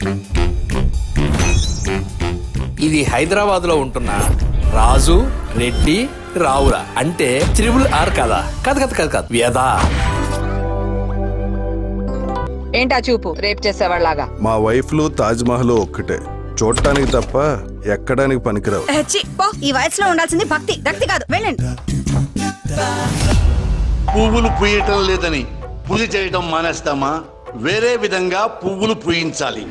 ఇది హైదరాబాద్ లో ఉంటున్న రాజు రెడ్డి రావుల అంటే త్రిబుల్ ఆర్ కదా కథ కథ కథ కథ వ్యధా ఏంటా చూపు రేప్ చేసేవాళ్ళలాగా మా వైఫ్లు తాజ్ మహల్ ఒక్కటే చూడటానికి తప్ప ఎక్కడానికి పనికిరావు హెచ్చి, పో ఈ వయసులో ఉండాల్సింది భక్తి భక్తి కాదు వెళ్ళండి పువ్వులు పూయటం లేదని పూజ చేయటం మానేస్తామా వేరే విధంగా పువ్వులు పూయించాలి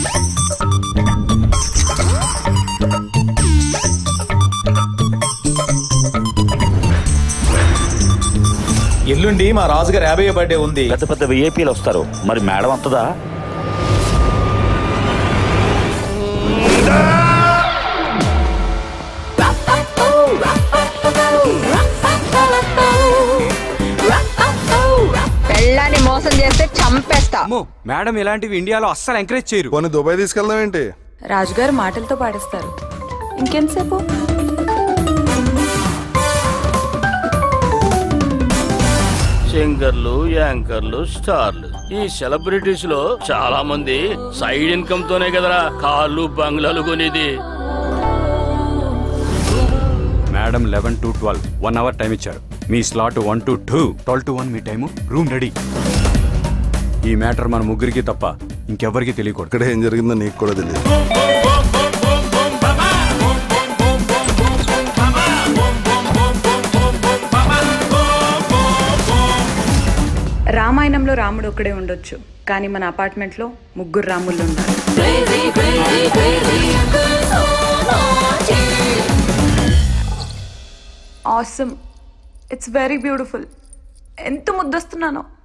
ఎల్లుండి మా రాజుగారి యాభై బర్త్డే ఉంది పెద్ద పెద్ద విఐపీలు వస్తారు మరి మేడం వస్తుందా పెళ్ళాన్ని మోసం చేస్తే చంపేస్తా మేడం ఇలాంటివి ఇండియాలో అస్సలు ఎంకరేజ్ చేయరు పోనీ దుబాయ్ తీసుకెళ్దాం ఏంటి రాజుగారు మాటలతో పాడిస్తారు ఇంకెంతసేపు సింగర్లు యాంకర్లు స్టార్లు ఈ సెలబ్రిటీస్ లో చాలా మంది సైడ్ ఇన్కమ్ తోనే కదరా కార్లు బంగ్లాలు కొనేది madam eleven to twelve one hour time ఇచ్చారు మీ slot one to two twelve to one మీ టైము రూమ్ రెడీ ఈ మ్యాటర్ మన ముగ్గురికి తప్ప ఇంకెవ్వరికి తెలియకూడదు ఇక్కడ ఏం జరిగిందో నీకు కూడా తెలియదు రామాయణంలో రాముడు ఒక్కడే ఉండొచ్చు కానీ మన అపార్ట్మెంట్లో ముగ్గురు రాముళ్ళు ఉండాలి ఆసమ్ ఇట్స్ వెరీ బ్యూటిఫుల్ ఎంత ముద్దొస్తున్నానో